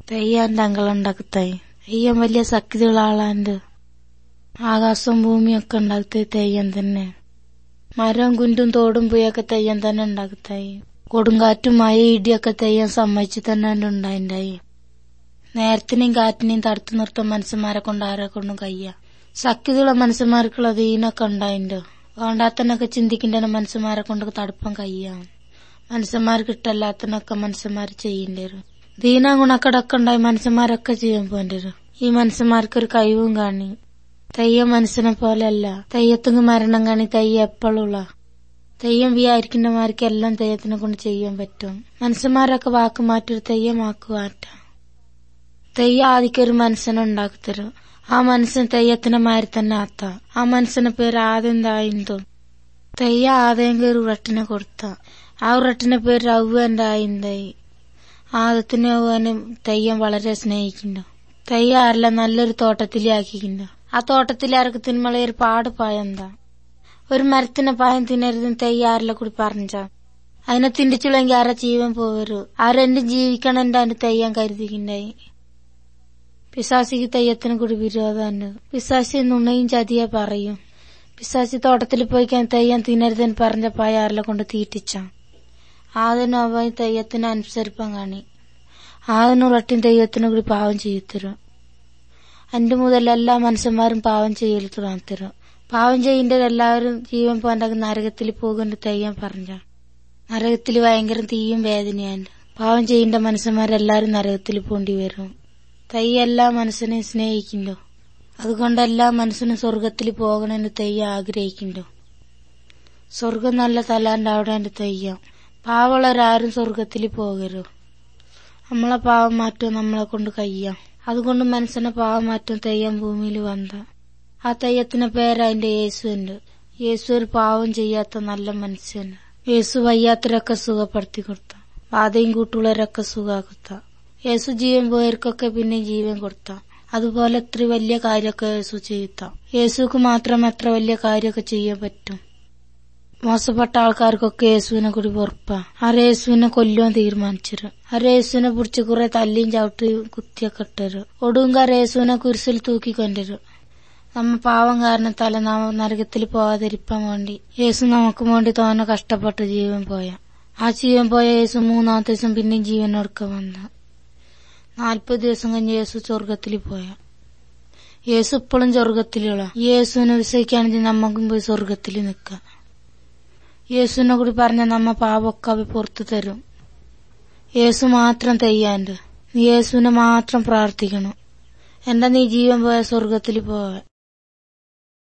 തെയ്യാന്റെ അങ്കളുണ്ടാക്കത്തായി തെയ്യം വലിയ ശക്തിയുള്ള ആളാണ്ട് ആകാശവും ഭൂമിയും ഒക്കെ ഉണ്ടാക്കത്തെ തെയ്യം തന്നെ മരവും കുണ്ടും തോടും പുയൊക്കെ തെയ്യം തന്നെ ഉണ്ടാക്കത്തായി കൊടുങ്കാറ്റും മഴ ഇടിയൊക്കെ തെയ്യം സമ്മതിച്ചു തന്നെ ഉണ്ടായിണ്ടായി നേരത്തിനെയും കാറ്റിനെയും തടുത്തു നിർത്താൻ മനുഷ്യന്മാരെ കൊണ്ട് ആരെ കൊണ്ടും കയ്യ ശക്തിയുള്ള മനുഷ്യന്മാർക്കുള്ള ദീനൊക്കെ ഉണ്ടായിണ്ടോ വേണ്ടാത്തനൊക്കെ ചിന്തിക്കേണ്ട മനുഷ്യന്മാരെ കൊണ്ട് തടുപ്പം കയ്യാണ് മനുഷ്യന്മാർക്ക് ഇഷ്ടല്ലാത്തനൊക്കെ മനുഷ്യന്മാർ ചെയ്യേണ്ടി വരും ദീന ഗുണക്കടൊക്കെ ഉണ്ടായി മനുഷ്യന്മാരൊക്കെ ചെയ്യാൻ പോകേണ്ടി വരും ഈ മനുഷ്യന്മാർക്കൊരു കഴിവും കാണി തെയ്യം മനുഷ്യനെ പോലെയല്ല തെയ്യത്തിന് മരണം കാണി തെയ്യം എപ്പോഴുള്ള തെയ്യം വിചാരിക്കുന്നമാർക്ക് എല്ലാം തെയ്യത്തിനെ കൊണ്ട് ചെയ്യാൻ പറ്റും മനുഷ്യന്മാരൊക്കെ വാക്ക് മാറ്റി തെയ്യമാക്കു മാറ്റാം തെയ്യം ആദ്യം ഒരു മനുഷ്യനെ ഉണ്ടാക്കിത്തരും ആ മനുഷ്യൻ തെയ്യത്തിന്റെ മാതിരി തന്നെ ആത്ത ആ മനുഷ്യന്റെ പേര് ആദ്യം എന്തായിന്തോ തെയ്യം ആദ്യം ഒരു ഉറട്ടിനെ കൊടുത്ത ആ ഉറട്ടിന്റെ പേര് രവ്വന്റെ ആയിന്തായി ആദത്തിനെ അവനും തെയ്യം വളരെ സ്നേഹിക്കുന്നു തെയ്യം ആരെല്ലാം നല്ലൊരു തോട്ടത്തിലാക്കിക്കുന്നു ആ തോട്ടത്തിലാർക്ക് തിന്മള ഒരു പാട് പായെന്താ ഒരു മരത്തിന് പായം തിന്നരുതെന്ന് തെയ്യം ആരെല്ലാം കൂടി പറഞ്ഞ അതിനെ തിണ്ടിച്ചുള്ളെങ്കിൽ ആരെ ജീവൻ പോവരു ആരെന്റെ ജീവിക്കണം എന്റെ അതിന്റെ തെയ്യം കരുതിക്കുണ്ടായി പിശാസിക്ക് തെയ്യത്തിന് കൂടി വിരോധമാണ് പിശാസി നുണയും ചതിയ പറയും പിശാസി തോട്ടത്തിൽ പോയിക്കാൻ തെയ്യം തിന്നരുതെന്ന് പറഞ്ഞ പായ ആരെല്ലാം കൊണ്ട് തീറ്റിച്ച ആദ്യനും അവ തെയ്യത്തിന് അനുസരിപ്പം കാണി ആദ്യനും റട്ടിൻ തെയ്യത്തിന് കൂടി പാവം ചെയ്യത്തരും അന്റെ മുതൽ എല്ലാ മനുഷ്യന്മാരും പാവം ചെയ്യൽ തുടങ്ങത്തരും പാവം ചെയ്യേണ്ട എല്ലാവരും ജീവൻ പോകാൻ നരകത്തിൽ പോകുന്ന തെയ്യം പറഞ്ഞ നരകത്തിൽ ഭയങ്കര തീയും വേദനയാണ് പാവം ചെയ്യേണ്ട മനുഷ്യന്മാരെല്ലാരും നരകത്തിൽ പോണ്ടി വരും തെയ്യ എല്ലാ മനുഷ്യനെയും സ്നേഹിക്കണ്ടോ അതുകൊണ്ട് എല്ലാ മനുഷ്യനും സ്വർഗത്തിൽ പോകണമെന്ന് തെയ്യ ആഗ്രഹിക്കണ്ടോ സ്വർഗം നല്ല തലാണ്ട് അവിടെ എന്റെ തെയ്യം പാവമുള്ളവരാരും സ്വർഗത്തിൽ പോകരുത് നമ്മളെ പാവം മാറ്റം നമ്മളെ കൊണ്ട് കയ്യാം അതുകൊണ്ട് മനുഷ്യനെ പാവം മാറ്റം തെയ്യം ഭൂമിയിൽ വന്ന ആ തെയ്യത്തിന്റെ പേര് അതിന്റെ യേശുണ്ട് യേശു ഒരു പാവം ചെയ്യാത്ത നല്ല മനുഷ്യന് യേശു വയ്യാത്തരൊക്കെ സുഖപ്പെടുത്തി കൊടുത്ത ബാധയും കൂട്ടുള്ളവരൊക്കെ സുഖാക്കുത്ത യേശു ജീവൻ പോയവർക്കൊക്കെ പിന്നെ ജീവൻ കൊടുത്ത അതുപോലെ എത്ര വലിയ കാര്യമൊക്കെ യേശു ചെയ്യുത്താം യേശുക്ക് മാത്രം എത്ര വലിയ കാര്യമൊക്കെ ചെയ്യാൻ പറ്റും മോശപ്പെട്ട ആൾക്കാർക്കൊക്കെ യേശുവിനെ കൂടി വെറുപ്പാ ആ യേശുവിനെ കൊല്ലുവാൻ തീരുമാനിച്ചത് ആ യേശുവിനെ പിടിച്ച് കുറെ തല്ലിയും ചവിട്ടി കുത്തിയൊക്കെ ഇട്ടരു ഒടുങ്കാർ യേശുവിനെ കുരിശിൽ തൂക്കിക്കൊണ്ടരു നമ്മ പാവം കാരണം തല നാമ നരകത്തിൽ പോവാതിരിപ്പാൻ വേണ്ടി യേശു നമുക്ക് വേണ്ടി തോന്നെ കഷ്ടപ്പെട്ട് ജീവൻ പോയ ആ ജീവൻ പോയ യേശു മൂന്നാമത്തെ ദിവസം പിന്നെയും ജീവനോടുക്ക വന്ന നാൽപ്പത് ദിവസം കഴിഞ്ഞ് യേശു സ്വർഗത്തിൽ പോയ യേശു ഇപ്പോഴും സ്വർഗത്തിലുള്ള യേശുവിനെ വിശ്വസിക്കുകയാണെങ്കിൽ നമുക്കും പോയി സ്വർഗത്തിൽ നിൽക്കാം യേശുവിനെ കൂടി പറഞ്ഞ നമ്മ പാപമൊക്കെ അവ പുറത്തു തരും യേശു മാത്രം തെയ്യാണ്ട് നീ യേശുവിനെ മാത്രം പ്രാർത്ഥിക്കണം എന്റെ നീ ജീവൻ പോയ സ്വർഗത്തിൽ പോവാൻ